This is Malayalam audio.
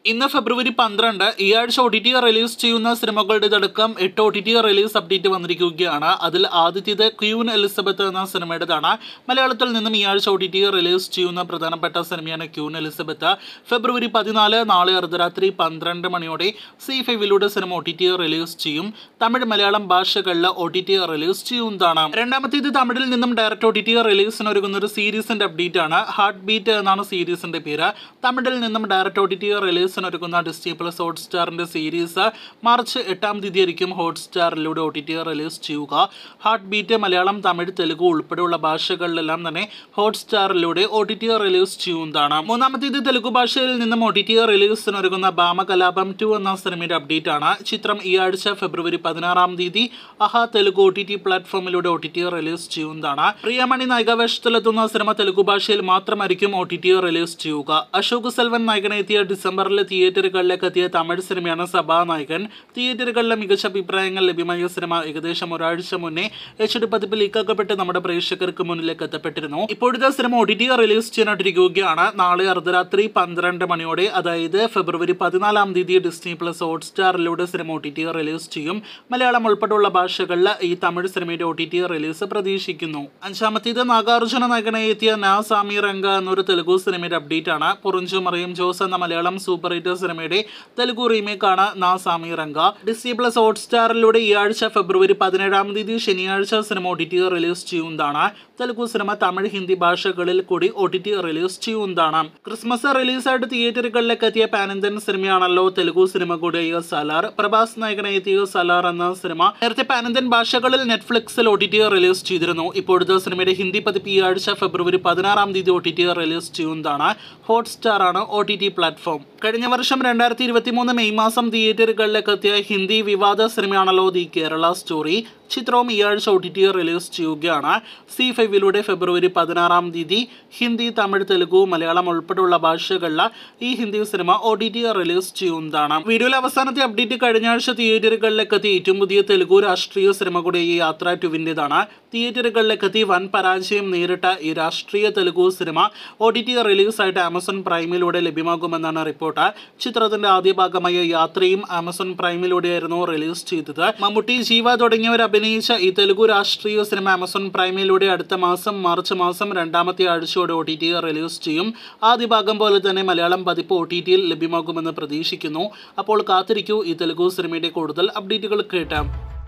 ഇന്ന് ഫെബ്രുവരി പന്ത്രണ്ട് ഈ ആഴ്ച ഒ ടി ടി റിലീസ് ചെയ്യുന്ന സിനിമകളുടേതടക്കം എട്ട് O T T release update വന്നിരിക്കുകയാണ് അതിൽ ആദ്യത്തേത് ക്യൂൻ എലിസബത്ത് എന്ന സിനിമയുടേതാണ് മലയാളത്തിൽ നിന്നും ഈ ആഴ്ച ഒ ടി ടി റിലീസ് ചെയ്യുന്ന പ്രധാനപ്പെട്ട സിനിമയാണ് ക്യൂൻ എലിസബത്ത് ഫെബ്രുവരി പതിനാല് നാളെ അർദ്ധരാത്രി പന്ത്രണ്ട് മണിയോടെ സി ഫൈവിലൂടെ സിനിമ ഒ ടി ടി റിലീസ് ചെയ്യും തമിഴ് മലയാളം ഭാഷകളിൽ ഒ ടി ടി റിലീസ് ചെയ്യുന്നതാണ് രണ്ടാമത്തേത് തമിഴിൽ നിന്നും ഡയറക്റ്റ് ഒ ടി ടി റിലീസിന് ഒരുങ്ങുന്ന ഒരു സീരീസിന്റെ അപ്ഡേറ്റ് ആണ് ഹാർട്ട് ബീറ്റ് എന്നാണ് സീരീസിന്റെ പേര് തമിഴിൽ നിന്നും ഡയറക്റ്റ് ഒ ടി ടി റിലീസിന് ഒരുക്കുന്ന ഡിസ്നി പ്ലസ് ഹോട്ട്സ്റ്റാറിന്റെ സീരീസ് മാർച്ച് എട്ടാം തീയതി ആയിരിക്കും ഹോട്ട്സ്റ്റാറിലൂടെ ഒ ടി ടി റിലീസ് ചെയ്യുക ഹാർട്ട് ബീറ്റ് മലയാളം തമിഴ് തെലുഗു ഉൾപ്പെടെയുള്ള ഭാഷകളിലെല്ലാം തന്നെ ഹോട്ട്സ്റ്റാറിലൂടെ ഒ ടി ടി റിലീസ് ചെയ്യുന്നതാണ് മൂന്നാമത്തേത് തെലുഗു ഭാഷയിൽ നിന്നും ഒ ടി ടി റിലീസിന് ഒരുങ്ങുന്ന ബാമകലാപം ടു എന്ന സിനിമയുടെ അപ്ഡേറ്റ് ആണ് ചിത്രം ഈ ആഴ്ച ഫെബ്രുവരി പതിനാറാം തീയതി Aha Telugu O T T പ്ലാറ്റ്ഫോമിലൂടെ ഒ ടി ടി റിലീസ് ചെയ്യുന്നതാണ് പ്രിയമണി നായികാവേഷത്തിലെത്തുന്ന സിനിമ തെലുഗു ഭാഷയിൽ മാത്രമായിരിക്കും ഒ ടി ടി റിലീസ് ചെയ്യുക അശോക് സെൽവൻ നായകനെത്തിയ ഡിസംബറിൽ തിയേറ്ററുകളിലേക്ക് എത്തിയ തമിഴ് സിനിമയാണ് സഭാനായകൻ തിയേറ്ററുകളിലെ മികച്ച അഭിപ്രായങ്ങൾ ലഭ്യമായ സിനിമ ഏകദേശം ഒരാഴ്ച മുന്നേ എച്ച് ഡി പതിപ്പിൽ ലീക്കാക്കപ്പെട്ട് നമ്മുടെ പ്രേക്ഷകർക്ക് മുന്നിലേക്ക് എത്തപ്പെട്ടിരുന്നു ഇപ്പോഴത്തെ സിനിമ ഒ ടി ടി റിലീസ് ചെയ്യാനായിട്ടിരിക്കുകയാണ് നാളെ അർദ്ധരാത്രി പന്ത്രണ്ട് മണിയോടെ അതായത് ഫെബ്രുവരി പതിനാലാം തീയതി ഡിസ്നി പ്ലസ് ഹോട്ട്സ്റ്റാറിലൂടെ സിനിമ ഒ ടി ടി റിലീസ് ചെയ്യും മലയാളം ഉൾപ്പെടെയുള്ള ഭാഷകളിൽ ഈ തമിഴ് സിനിമയുടെ ഒ ടി ടി റിലീസ് പ്രതീക്ഷിക്കുന്നു അഞ്ചാമത്തേത് നാഗാർജുന നായകനെ എത്തിയ നാ സാമി രംഗ എന്നൊരു തെലുഗു സിനിമയുടെ അപ്ഡേറ്റ് ആണ് പൊറിഞ്ചു മറിയം ജോസ് എന്ന മലയാളം സൂപ്പർ ഹിറ്റ് സിനിമയുടെ തെലുഗു റീമേക്ക് ആണ് നാ സാമി രംഗ ഡിസ്നി പ്ലസ് ഹോട്ട്സ്റ്റാറിലൂടെ ഈ ആഴ്ച ഫെബ്രുവരി പതിനേഴാം തീയതി ശനിയാഴ്ച സിനിമ ഒ ടി ടി റിലീസ് ചെയ്യുന്നതാണ് തെലുഗു സിനിമ തമിഴ് ഹിന്ദി ഭാഷകളിൽ കൂടി ഒ ടി ടി റിലീസ് ചെയ്യുന്നതാണ് ക്രിസ്മസ് റിലീസായിട്ട് തിയേറ്ററുകളിലേക്ക് എത്തിയ പാനന്തൻ സിനിമയാണല്ലോ തെലുഗു സിനിമ കൂടിയ സലാർ പ്രഭാസ് നായകനെ എത്തിയ സലാർ എന്ന സിനിമ നേരത്തെ പാനന്തൻ ഭാഷകളിൽ നെറ്റ്ഫ്ലിക്സിൽ ഒ ടി ടി റിലീസ് ചെയ്തിരുന്നു ഇപ്പോഴത്തെ സിനിമയുടെ ഹിന്ദി പതിപ്പ് ഈ ആഴ്ച ഫെബ്രുവരി പതിനാറാം തീയതി ഒ ടി ടി റിലീസ് ചെയ്യുന്നതാണ് ഹോട്ട്സ്റ്റാർ ആണ് ഒ ടി ടി പ്ലാറ്റ്ഫോം കഴിഞ്ഞ വർഷം രണ്ടായിരത്തി ഇരുപത്തി മൂന്ന് മെയ് മാസം തിയേറ്ററുകളിലേക്ക് എത്തിയ ഹിന്ദി വിവാദ സിനിമയാണല്ലോ ദി കേരള സ്റ്റോറി ചിത്രവും ഈ ആഴ്ച ഒ ടി ടി റിലീസ് ചെയ്യുകയാണ് സി ഫൈവിലൂടെ ഫെബ്രുവരി പതിനാറാം തീയതി ഹിന്ദി തമിഴ് തെലുഗു മലയാളം ഉൾപ്പെടെയുള്ള ഭാഷകളിൽ ഈ Hindi cinema O T T release ചെയ്യുന്നതാണ് വീഡിയോയിലെ അവസാനത്തെ അപ്ഡേറ്റ് കഴിഞ്ഞ ആഴ്ച തിയേറ്ററുകളിലേക്ക് എത്തി ഏറ്റവും പുതിയ തെലുഗു രാഷ്ട്രീയ സിനിമ കൂടി ഈ യാത്ര ടുവിൻ്റെതാണ് തിയേറ്ററുകളിലേക്ക് എത്തി വൻ പരാജയം നേരിട്ട ഈ രാഷ്ട്രീയ Telugu cinema O T T റിലീസായിട്ട് ആമസോൺ പ്രൈമിലൂടെ ലഭ്യമാകുമെന്നാണ് റിപ്പോർട്ട് ചിത്രത്തിന്റെ ആദ്യ ഭാഗമായ യാത്രയും ആമസോൺ പ്രൈമിലൂടെയായിരുന്നു റിലീസ് ചെയ്തത് മമ്മൂട്ടി ജീവ തുടങ്ങിയവർ അഭിനയിച്ച ഈ തെലുഗു രാഷ്ട്രീയ സിനിമ ആമസോൺ പ്രൈമിലൂടെ അടുത്ത മാസം മാർച്ച് മാസം രണ്ടാമത്തെ ആഴ്ചയോടെ ഒ ടി ടി റിലീസ് ചെയ്യും ആദ്യ ഭാഗം പോലെ തന്നെ മലയാളം പതിപ്പ് ഒ ടി ടിയിൽ ലഭ്യമാകുമെന്ന് പ്രതീക്ഷിക്കുന്നു അപ്പോൾ കാത്തിരിക്കൂ ഈ തെലുഗു സിനിമയുടെ കൂടുതൽ അപ്ഡേറ്റുകൾ കേട്ടാം